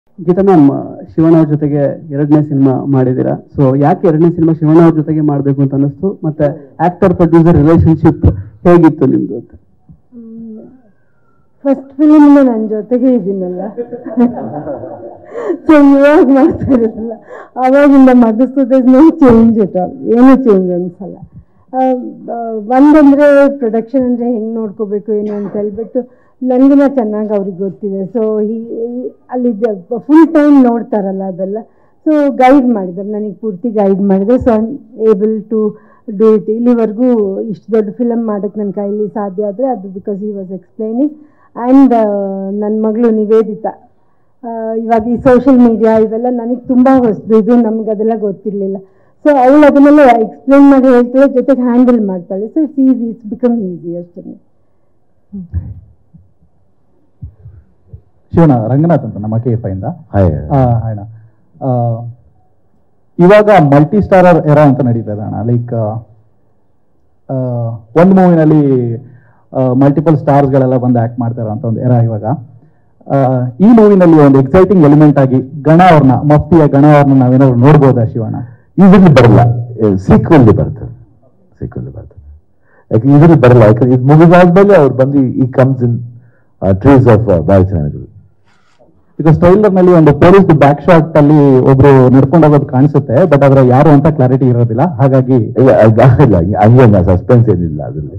Geetha ma'am Shivanna ಅವ್ರ ಜೊತೆಗೆ ಎರಡನೇ ಸಿನಿಮಾ ಮಾಡಿದ್ದೀರಾ ಸೊ ಯಾಕೆ ಎರಡನೇ ಸಿನಿಮಾ ಶಿವಣ್ಣ ಅವ್ರ ಜೊತೆಗೆ ಮಾಡಬೇಕು ಅಂತ ಅನಿಸ್ತು ಮತ್ತೆ ಆಕ್ಟರ್ ಪ್ರೊಡ್ಯೂಸರ್ ರಿಲೇಶನ್ಶಿಪ್ ಹೇಗಿತ್ತು ನಿಮ್ದು ಅಂತ ಫಸ್ಟ್ ಫಿಲಿಮ್ ನನ್ನ ಜೊತೆಗೆ ಇದ್ದೀನಲ್ಲ ಸೊ ಇವಾಗ ಮಾಡ್ತಾ ಇರಲ್ಲ ಅವಾಗಿಂದ Madhusudan no change at all ಏನೂ ಚೇಂಜ್ ಅನ್ಸಲ್ಲ ಆ, ಆ, ಒಂದಂದ್ರೆ ಪ್ರೊಡಕ್ಷನ್ ಅಂದ್ರೆ ಹೆಂಗ್ ನೋಡ್ಕೋಬೇಕು ಏನು ಅಂತ ಹೇಳ್ಬಿಟ್ಟು ನನಗಿನ ಚೆನ್ನಾಗಿ ಅವ್ರಿಗೆ ಗೊತ್ತಿದೆ ಸೊ ಅಲ್ಲಿ ಫುಲ್ ಟೈಮ್ ನೋಡ್ತಾರಲ್ಲ ಅದೆಲ್ಲ ಸೊ ಗೈಡ್ ಮಾಡಿದ್ದಾರೆ ನನಗೆ ಪೂರ್ತಿ ಗೈಡ್ ಮಾಡಿದೆ so I able to do it ಇಲ್ಲಿವರೆಗೂ ಇಷ್ಟು ದೊಡ್ಡ ಫಿಲಮ್ ಮಾಡೋಕ್ಕೆ ನನ್ನ ಕೈಲಿ ಸಾಧ್ಯ ಆದರೆ ಅದು ಬಿಕಾಸ್ ಈ ವಾಸ್ ಎಕ್ಸ್ಪ್ಲೈನಿಂಗ್ ಆ್ಯಂಡ್ ನನ್ನ ಮಗಳು ನಿವೇದಿತಾ ಆ, ಇವಾಗ ಈ ಸೋಷಿಯಲ್ ಮೀಡಿಯಾ ಇವೆಲ್ಲ ನನಗೆ ತುಂಬ ಹೊಸದು ಇದು ನಮ್ಗೆ ಅದೆಲ್ಲ ಗೊತ್ತಿರಲಿಲ್ಲ ಸೊ ಅವಳು ಅದನ್ನೆಲ್ಲ ಎಕ್ಸ್ಪ್ಲೈನ್ ಮಾಡಿ ಹೇಳ್ತಾಳೆ ಜೊತೆಗೆ ಹ್ಯಾಂಡಲ್ ಮಾಡ್ತಾಳೆ so it's easy it's become easy ಅಷ್ಟೇ ಶಿವಣ್ಣ ರಂಗನಾಥ್ ಅಂತ ನಮ್ಮ ಕೆ ಎಫ್ ಇಂದ ಹಾಯ್ ಅಣ್ಣ ಆ, ಇವಾಗ ಮಲ್ಟಿ ಸ್ಟಾರರ್ ಎರ ಅಂತ ನಡೀತಾ ಇದೆ ಅಣ್ಣ ಲೈಕ್ ಒಂದು ಮೂವಿನಲ್ಲಿ ಮಲ್ಟಿಪಲ್ ಸ್ಟಾರ್ಸ್ಗಳೆಲ್ಲ ಬಂದು ಆಕ್ಟ್ ಮಾಡ್ತಾರ ಅಂತ ಒಂದು ಎರ ಇವಾಗ ಆ, ಈ ಮೂವಿನಲ್ಲಿ ಒಂದು ಎಕ್ಸೈಟಿಂಗ್ ಎಲಿಮೆಂಟ್ ಆಗಿ ಗಣ ಅವ್ರನ್ನ ಮಫ್ತಿಯ ಗಣ ಅವ್ರನ್ನ ನಾವೇನಾದ್ರು ನೋಡ್ಬೋದಾ ಶಿವಣ್ಣ ಇದ್ರಲ್ಲಿ ಬರಲ್ಲ ಸೀಕ್ವಲ್ಲಿ ಬರ್ತದೆ ಸೀಕ್ವಲ್ಲಿ ಬರ್ತದೆ ಯಾಕೆ ಇದ್ರಲ್ಲಿ ಬರಲ್ಲ ಯಾಕಂದ್ರೆ ಇದು ಮುಗಿದಾದ್ಮೇಲೆ ಅವ್ರು ಬಂದು ಈ ಕಮ್ಸ್ ಇನ್ ಟ್ರೀಸ್ ಆಫ್ ಬಾಲಚನಗಳು ಈಗ ಸ್ಟೈಲರ್ ನಲ್ಲಿ ಒಂದು ಪೊಲೀಸ್ ಬ್ಯಾಕ್ ಶಾಟ್ ಅಲ್ಲಿ ಒಬ್ರು ನಡ್ಕೊಂಡು ಹೋಗೋದು ಕಾಣಿಸುತ್ತೆ ಬಟ್ ಅದ್ರ ಯಾರು ಅಂತ ಕ್ಲಾರಿಟಿ ಇರೋದಿಲ್ಲ ಹಾಗಾಗಿ ಇಲ್ಲ ಅದಾಗಿಲ್ಲ ಹಂಗೆ ಸಸ್ಪೆನ್ಸ್ ಏನಿಲ್ಲ ಅದರಲ್ಲಿ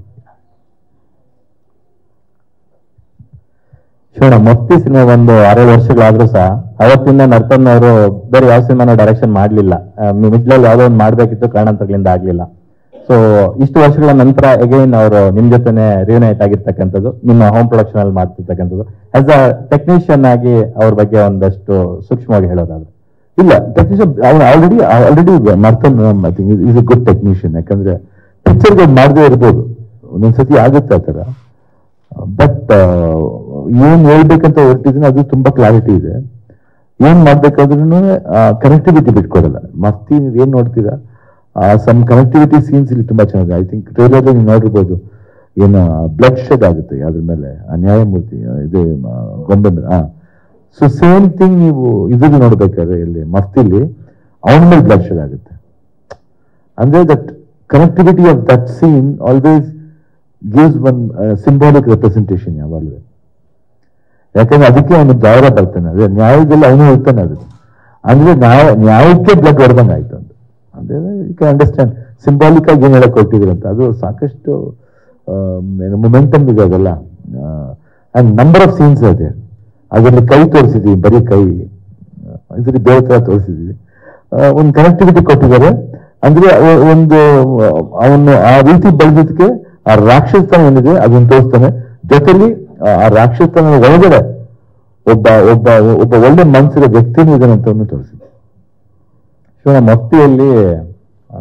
ಶಿವಣ್ಣ ಮಫ್ತಿ ಸಿನಿಮಾ ಒಂದು ಆರೇಳು ವರ್ಷಗಳಾದ್ರೂ ಸಹ ಅವತ್ತಿಂದ ನರ್ತನ್ ಅವರು ಬೇರೆ ಯಾವ ಸಿನಿಮಾನ ಡೈರೆಕ್ಷನ್ ಮಾಡಲಿಲ್ಲ ಮಿಡ್ಲಲ್ಲಿ ಯಾವುದೋ ಒಂದು ಮಾಡಬೇಕಿತ್ತು ಕಾರಣಾಂತರಗಳಿಂದ ಆಗಲಿಲ್ಲ ಸೊ ಇಷ್ಟು ವರ್ಷಗಳ ನಂತರ ಅಗೈನ್ ಅವರು ನಿಮ್ ಜೊತೆನೆ ರಿಯುನೈಟ್ ಆಗಿರ್ತಕ್ಕಂಥದ್ದು ನಿಮ್ಮ ಹೋಮ್ ಪ್ರೊಡಕ್ಷನ್ ಅಲ್ಲಿ ಮಾಡ್ತಿರ್ತಕ್ಕಂಥದ್ದು ಆಸ್ ಅ ಟೆಕ್ನಿಷಿಯನ್ ಆಗಿ ಅವ್ರ ಬಗ್ಗೆ ಒಂದಷ್ಟು ಸೂಕ್ಷ್ಮವಾಗಿ ಹೇಳೋದಾದ್ರೆ ಇಲ್ಲ ಟೆಕ್ನಿಷಿಯನ್ ಅವ್ನು already already Nartan I think is a good technician ಯಾಕಂದ್ರೆ ಪಿಕ್ಚರ್ಗೆ ಮಾಡದೇ ಇರ್ಬೋದು ಒಂದೊಂದ್ಸತಿ ಆಗುತ್ತೆ ಆ ಥರ ಬಟ್ ಏನ್ ಹೇಳ್ಬೇಕಂತ ಹೊರಟಿದ್ದೀನಿ ಅದು ತುಂಬಾ ಕ್ಲಾರಿಟಿ ಇದೆ ಏನ್ ಮಾಡ್ಬೇಕಾದ್ರೂ ಕನೆಕ್ಟಿವಿಟಿ ಬಿಟ್ಕೊಡಲ್ಲ ಮಸ್ತಿ ನೀವ್ ಏನ್ ನೋಡ್ತೀರಾ ಸಮ್ ಕನೆಕ್ಟಿವಿಟಿ ಸೀನ್ಸ್ ಇಲ್ಲಿ ತುಂಬಾ ಚೆನ್ನಾಗಿದೆ ಐ ಥಿಂಕ್ ಟ್ರೈಲರ್ ನೀವು ನೋಡಿರ್ಬೋದು ಏನು ಬ್ಲಡ್ ಶೆಡ್ ಆಗುತ್ತೆ ಅದ್ರ ಮೇಲೆ ಆ ನ್ಯಾಯಮೂರ್ತಿ ಆ, ಇದೆ ಆ, ಗೊಂಬೆ ಮೇಲೆ ಹಾ ಸೊ ಸೇಮ್ ಥಿಂಗ್ ನೀವು ಇದ್ರಲ್ಲಿ ನೋಡ್ಬೇಕಾದ್ರೆ ಇಲ್ಲಿ ಮಫ್ತಿಲಿ ಅವನ ಮೇಲೆ ಬ್ಲಡ್ ಶೆಡ್ ಆಗುತ್ತೆ ಅಂದ್ರೆ that connectivity of that scene always gives one symbolic representation ಯಾವಾಗಲೂ ಯಾಕಂದ್ರೆ ಅದಕ್ಕೆ ಅವನು ದಾರ ಬರ್ತಾನೆ ಅದೇ ನ್ಯಾಯದಲ್ಲಿ ಅವನು ಹೇಳ್ತಾನೆ ಅದು ಅಂದ್ರೆ ನ್ಯಾಯ ನ್ಯಾಯಕ್ಕೆ ಬ್ಲಡ್ ಹೊಡೆದಂಗೆ ಆಯ್ತು ಅಂತ ಅಂದ್ರೆ ಯು ಕ್ಯಾನ್ ಅಂಡರ್ಸ್ಟ್ಯಾಂಡ್ ಸಿಂಬಾಲಿಕ್ ಆಗಿ ಏನ್ ಹೇಳಕ್ ಕೊಟ್ಟಿದ್ರಂತ ಅದು ಸಾಕಷ್ಟು ಮೊಮೆಂಟಮ್ ಇದೆ ಅದೆಲ್ಲ ಅಂಡ್ ನಂಬರ್ ಆಫ್ ಸೀನ್ಸ್ ಅದೇ ಅದರಲ್ಲಿ ಕೈ ತೋರಿಸಿದ್ವಿ ಬರೀ ಕೈ ಇದರಲ್ಲಿ ಬೇರೆ ತರ ತೋರಿಸಿದ್ವಿ ಒಂದು ಕನೆಕ್ಟಿವಿಟಿ ಕೊಟ್ಟಿದ್ದಾರೆ ಅಂದ್ರೆ ಅವ- ಒಂದು ಅವನು ಆ ರೀತಿ ಬೆಳೆದಕ್ಕೆ ಆ ರಾಕ್ಷಸತನ ಏನಿದೆ ಅದನ್ನ ತೋರಿಸ್ತಾನೆ ಜೊತೆಲಿ ಆ- ಆ ರಾಕ್ಷಸತನ ಒಳಗಡೆ ಒಬ್ಬ ಒಬ್ಬ ಒಬ್ಬ ಒಳ್ಳೆ ಮನಸ್ಸಿರೋ ವ್ಯಕ್ತಿನೂ ಇದ್ದಾನೆ ಅಂತ ತೋರಿಸಿದೆ ಶಿವಣ್ಣ ಮಫ್ತಿಯಲ್ಲಿ ಆ,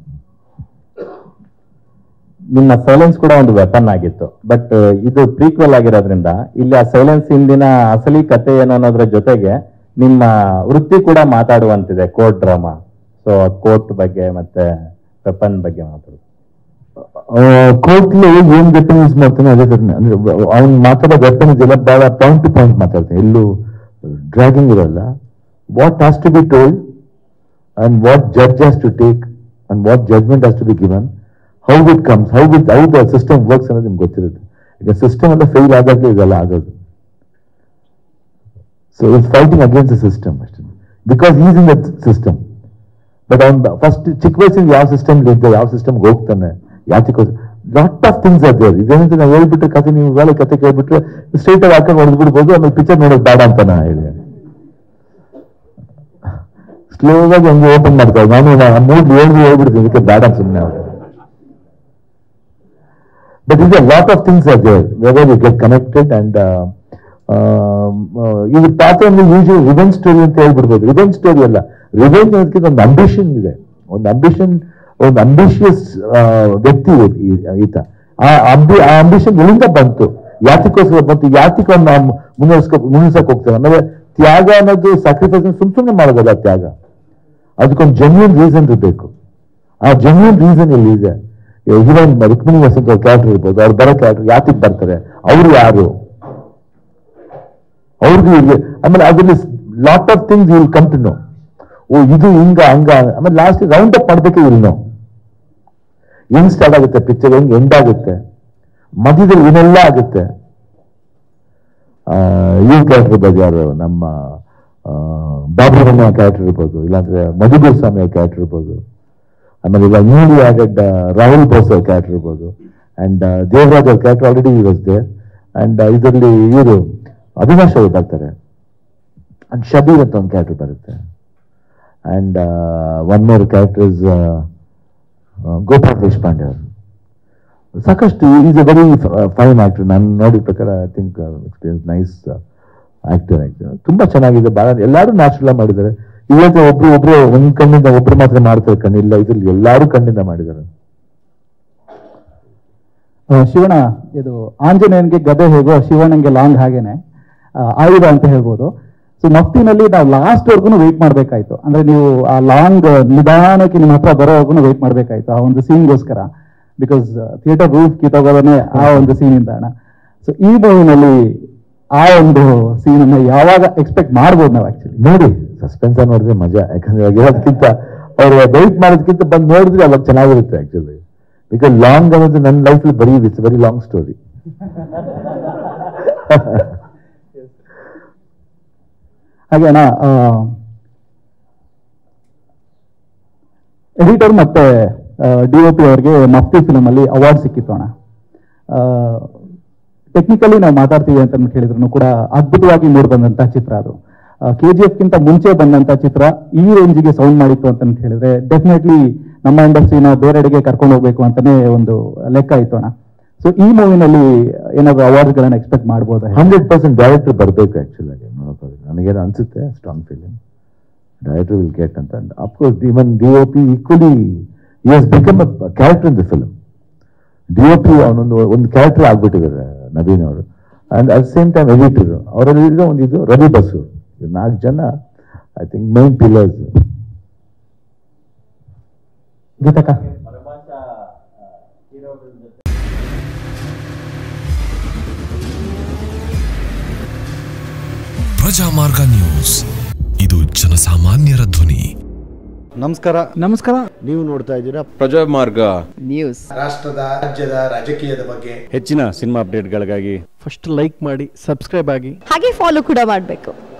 ನಿಮ್ಮ ಸೈಲೆನ್ಸ್ ಕೂಡ ಒಂದು ವೆಪನ್ ಆಗಿತ್ತು ಬಟ್ ಇದು ಪ್ರೀಕ್ವೆಲ್ ಆಗಿರೋದ್ರಿಂದ ಇಲ್ಲಿ ಆ ಸೈಲೆನ್ಸ್ ಹಿಂದಿನ ಅಸಲಿ ಕತೆ ಏನು ಅನ್ನೋದ್ರ ಜೊತೆಗೆ ನಿಮ್ಮ ವೃತ್ತಿ ಕೂಡ ಮಾತಾಡುವಂತಿದೆ ಕೋರ್ಟ್ ಡ್ರಾಮಾ ಸೊ ಕೋರ್ಟ್ ಬಗ್ಗೆ ಮತ್ತೆ ವೆಪನ್ ಬಗ್ಗೆ ಮಾತಾಡೋದು ಕೋರ್ಟ್ಲಿ ಏನ್ ವೆಪನ್ ಯೂಸ್ ಮಾಡ್ತಾನೆ ಅದೇ ತರ ಅಂದ್ರೆ ಅವ್ನು ಮಾತಾಡೋ ವೆಪನ್ ಇದೆಲ್ಲ ಬಹಳ ಪಾಯಿಂಟ್ ಟು ಪಾಯಿಂಟ್ ಮಾತಾಡ್ತಾನೆ ಎಲ್ಲೂ ಡ್ರ್ಯಾಗಿಂಗ್ ಇರಲ್ಲ what has to be told and what judge has to take and what judgment has to be given how it comes how it how the system works ಅನ್ನೋದು ನಿಮ್ಗೆ ಗೊತ್ತಿರುತ್ತೆ ಈಗ system ಎಲ್ಲ fail ಆದಾಗಲೇ ಇದೆಲ್ಲ ಆಗೋದು so it's fighting against the system ಅಷ್ಟೇ because is in the system but ಅವ್ನು ಫಸ್ಟ್ ಚಿಕ್ಕ ವಯಸ್ಸಿಂದ ಯಾವ ಸಿಸ್ಟಮ್ ಇದ್ದ ಯಾವ ಸಿಸ್ಟಮ್ಗೆ ಹೋಗ್ತಾನೆ ಯಾತಕ್ಕೆ ಲಾಟ್ ಆಫ್ ಥಿಂಗ್ಸ್ ಅದೇ ಇದೇನಂತ ನಾವು ಹೇಳ್ಬಿಟ್ರೆ ಕತೆ ನೀವು ಇವಾಗ ಕತೆ ಕೇಳ್ಬಿಟ್ರೆ ಸ್ಟ್ರೈಟ್ ಆಗಿ ಹಾಕೊಂಡು ಹೊಡೆದು ಬಿಡ್ಬೋದು ಆಮೇಲೆ ಪಿಕ್ಚರ್ ನೋಡೋದು ಬೇಡ ಅಂತ ನಾ ಹೇಳಿ ಸ್ಲೋ ಆಗಿ ಹಂಗೆ ಓಪನ್ ಮಾಡ್ತಾರೆ ನಾನು ಮೂಡ್ ಹೇಳಿದ್ರು ಹೇಳ್ಬಿಡ್ತೀನಿ ಇದಕ್ಕೆ ಬೇಡ ಸುಮ್ಮನೆ ಅವ್ರು but is a lot of things are there whether you get connected and uh, um, uh, ಇದು ಪಾತ್ರ ಅಂದ್ರೆ ಯೂಶುವಲ್ ರಿವೆಂಜ್ ಸ್ಟೋರಿ ಅಂತ ಹೇಳ್ಬಿಡ್ಬೋದು ರಿವೆಂಜ್ ಸ್ಟೋರಿ ಅಲ್ಲ ರಿವೆಂಜ್ ಅನ್ನೋದಕ್ಕೆ ಒಂದು ಅಂಬಿಷನ್ ಇದೆ ಒಂದು ಅಂಬಿಷನ್ ಒಂದು ಅಂಬಿಷಿಯಸ್ ವ್ಯಕ್ತಿ ಈ- ಈತ ಆ ಅಂಬಿ ಆ ಅಂಬಿಷನ್ ಎಲ್ಲಿಂದ ಬಂತು ಯಾತಿಗೋಸ್ಕರ ಬಂತು ಯಾತಿಗೆ ಅವ್ನು ನಾವು ಮುನ್ನಡೆಸ್ಕೊ ಮುನ್ನಿಸಕ್ ಹೋಗ್ತಾರೆ ಆಮೇಲೆ ತ್ಯಾಗ ಅನ್ನೋದು ಸ್ಯಾಕ್ರಿಫೈಸ್ ಸುಮ್ ಸುಮ್ಮನೆ ಮಾಡೋದಲ್ಲ ತ್ಯಾಗ ಅದಕ್ಕೊಂದು ಜೆನ್ಯೂನ್ ರೀಸನ್ ಇರಬೇಕು ಆ ಜೆನ್ಯೂನ್ ರೀಸನ್ ಇಲ್ಲಿ ಇದೆ ಹೀರೋಯಿನ್ ರುಕ್ಮಿಣಿ ವಸಂತ ಕ್ಯಾರೆಕ್ಟರ್ ಇರ್ಬೋದು ಅವ್ರು ಬರೋ ಕ್ಯಾರೆಕ್ಟರ್ ಯಾತಿಗೆ ಬರ್ತಾರೆ ಅವ್ರು ಯಾರು ಅವ್ರಿಗೆ ಇಲ್ಲಿ ಆಮೇಲೆ ಅದರಲ್ಲಿ lot of things will come to know ಓ ಇದು ಹಿಂಗ ಹಂಗ ಆಮೇಲೆ ಲಾಸ್ಟ್ ರೌಂಡ್ ಅಪ್ ಮಾಡ್ಬೇಕೆ ವಿಲ್ ನೋ ಹೆಂಗ್ ಸ್ಟಾರ್ಟ್ ಆಗುತ್ತೆ ಪಿಕ್ಚರ್ ಹೆಂಗ್ ಎಂಡ್ ಆಗುತ್ತೆ ಮಧ್ಯದಲ್ಲಿ ಏನೆಲ್ಲ ಆಗುತ್ತೆ ಇವ್ ಕ್ಯಾರೆಕ್ಟರ್ ಇರ್ಬೋದು ಯಾರು ನಮ್ಮ ಬಾಬುರಮ್ಮ ಕ್ಯಾರೆಕ್ಟರ್ ಇರ್ಬೋದು ಇಲ್ಲಾಂದ್ರೆ ಮಧುಗೂರ್ ಸ್ವಾಮಿ ಕ್ಯಾರೆಕ್ಟರ್ ಇರ್ಬೋದು ಆಮೇಲೆ ಇಲ್ಲ ನ್ಯೂಲಿ ಆಡೆಡ್ ರಾಹುಲ್ ಬೋಸ್ ಅವ್ರ ಕ್ಯಾರೆಕ್ಟರ್ ಇರ್ಬೋದು ಅಂಡ್ ದೇವರಾಜ್ ಅವ್ರ character already was there and ಇದರಲ್ಲಿ ಇವರು ಅವಿನಾಶ್ ಅವರು ಬರ್ತಾರೆ ಅಂಡ್ ಶಬೀರ್ ಅಂತ ಒಂದು ಕ್ಯಾರೆಕ್ಟರ್ ಬರುತ್ತೆ and one more character is Gopal Deshpande ಅವರು ಸಾಕಷ್ಟು is a very fine actor ನಾನು ನೋಡಿದ ಪ್ರಕಾರ I think experience nice actor actor ತುಂಬಾ ಚೆನ್ನಾಗಿದೆ ಬಹಳ ಎಲ್ಲರೂ ನ್ಯಾಚುರಲ್ ಮಾಡಿದ್ದಾರೆ ಇವತ್ತು ಒಬ್ರು ಒಬ್ರು ಒಂದ್ ಕಣ್ಣಿಂದ ಒಬ್ರು ಮಾತ್ರ ಮಾಡ್ತಾರೆ ಕಣ್ಣಿಲ್ಲ ಇದ್ರಲ್ಲಿ ಎಲ್ಲರೂ ಕಣ್ಣಿಂದ ಮಾಡಿದ್ದಾರೆ ಆ, ಶಿವಣ್ಣ ಇದು ಆಂಜನೇಯನ್ಗೆ ಗದೆ ಹೇಗೋ ಶಿವಣ್ಣಂಗೆ ಲಾಂಗ್ ಹಾಗೇನೆ ಆ, ಆಯುಧ ಅಂತ ಹೇಳ್ಬೋದು ಸೊ ಮಫ್ತಿನಲ್ಲಿ ನಾವು ಲಾಸ್ಟ್ ವರ್ಗು ವೆಯ್ಟ್ ಮಾಡ್ಬೇಕಾಯ್ತು ಅಂದ್ರೆ ನೀವು ಆ ಲಾಂಗ್ ನಿಧಾನಕ್ಕೆ ನಿಮ್ಮ ಹತ್ರ ಬರೋವರೆಗೂ ವೆಯ್ಟ್ ಮಾಡ್ಬೇಕಾಯ್ತು ಆ ಒಂದು ಸೀನ್ಗೋಸ್ಕರ ಬಿಕಾಸ್ ಥಿಯೇಟರ್ ರೂಫ್ ಕಿತ್ತೋಗೋದನ್ನೇ ಆ ಒಂದು ಸೀನಿಂದ ಅಣ್ಣ ಸೊ ಈ ಮೂವಿನಲ್ಲಿ ಆ ಒಂದು ಸೀನನ್ನ ಯಾವಾಗ ಎಕ್ಸ್ಪೆಕ್ಟ್ ಮಾಡ್ಬೋದು ನಾವು ಆಕ್ಚುಲಿ ನೋಡಿ ಸಸ್ಪೆನ್ಸ್ ನೋಡಿದ್ರೆ ಮಜಾ ಯಾಕಂದ್ರೆ ಇವಾಗ ಇರೋದಕ್ಕಿಂತ ಅವ್ರು ವೆಯ್ಟ್ ಮಾಡೋದಕ್ಕಿಂತ ಬಂದು ನೋಡಿದ್ರೆ ಅವಾಗ ಚೆನ್ನಾಗಿರುತ್ತೆ ಆಕ್ಚುಲಿ ಬಿಕಾಸ್ ಲಾಂಗ್ ಅನ್ನೋದು ನನ್ನ ಲೈಫಲ್ಲಿ ಬರೀ ಇಟ್ಸ್ ವೆರಿ ಲಾಂಗ್ ಸ್ಟೋರಿ ಹಾಗೆ ಅಣ್ಣ ಎಡಿಟರ್ ಮತ್ತೆ ಡಿ ಒ ಪಿ ಅವರಿಗೆ ಮಫ್ತಿ ಫಿಲಮ್ ಅಲ್ಲಿ ಅವಾರ್ಡ್ ಸಿಕ್ಕಿತ್ತು ಅಣ್ಣ ಟೆಕ್ನಿಕಲಿ ನಾವು ಮಾತಾಡ್ತೀವಿ ಅಂತ ಅಂದ್ಬಿಟ್ಟು ಹೇಳಿದ್ರು ಕೂಡ ಅದ್ಭುತವಾಗಿ ಮೂಡಿ ಬಂದಂತ ಚಿತ್ರ ಅದು ಕೆ ಜಿ ಎಫ್ ಗಿಂತ ಮುಂಚೆ ಬಂದಂತ ಚಿತ್ರ ಈ ರೇಂಜಿಗೆ ಸೌಂಡ್ ಮಾಡಿತ್ತು ಅಂತ ಅಂದ್ ಹೇಳಿದ್ರೆ ಡೆಫಿನೆಟ್ಲಿ ನಮ್ಮ ಇಂಡಸ್ಟ್ರಿನ ಬೇರೆಡೆಗೆ ಕರ್ಕೊಂಡು ಹೋಗ್ಬೇಕು ಅಂತಾನೆ ಒಂದು ಲೆಕ್ಕ ಇತ್ತು ಅಣ್ಣ ಸೊ ಈ ಮೂವಿನಲ್ಲಿ ಏನಾದ್ರು ಅವಾರ್ಡ್ಸ್ ಗಳನ್ನ ಎಕ್ಸ್ಪೆಕ್ಟ್ ಮಾಡ್ಬೋದಾ ಹಂಡ್ರೆಡ್ ಪರ್ಸೆಂಟ್ ಡೈರೆಕ್ಟರ್ ಬರಬೇಕು ಆಕ್ಚುಲ್ ಆಗಿ ನೋಡೋಕ್ಕೋದ್ರೆ ನನಗೇನು ಅನ್ಸುತ್ತೆ strong feeling director will get ಅಂತ of course even D O P equally he has become a character in the film D O P ಅವನೊಂದು ಒಂದು ಕ್ಯಾರೆಕ್ಟರ್ ಆಗ್ಬಿಟ್ಟಿದ್ದಾರೆ ನವೀನ್ ಅವರು and at same time editor ಅವರಲ್ಲಿ ಒಂದು ಇದು ರವಿ ಬಸ್ಸು ನಾಲ್ಕು ಜನ ಐ ಥಿಂಕ್ ಮೈನ್ ಪಿಲ್ಲರ್ಸ್ ಗೀತಕ್ಕ ಪ್ರಜಾಮಾರ್ಗ ನ್ಯೂಸ್ ಇದು ಜನಸಾಮಾನ್ಯರ ಧ್ವನಿ ನಮಸ್ಕಾರ ನಮಸ್ಕಾರ ನೀವು ನೋಡ್ತಾ ಇದ್ದೀರಾ ಪ್ರಜಾಮಾರ್ಗ ರಾಷ್ಟ್ರದ ರಾಜ್ಯದ ರಾಜಕೀಯದ ಬಗ್ಗೆ ಹೆಚ್ಚಿನ ಸಿನಿಮಾ ಅಪ್ಡೇಟ್ಗಳಿಗಾಗಿ ಫಸ್ಟ್ ಲೈಕ್ ಮಾಡಿ ಸಬ್ಸ್ಕ್ರೈಬ್ ಆಗಿ ಹಾಗೆ ಫಾಲೋ ಕೂಡ ಮಾಡಬೇಕು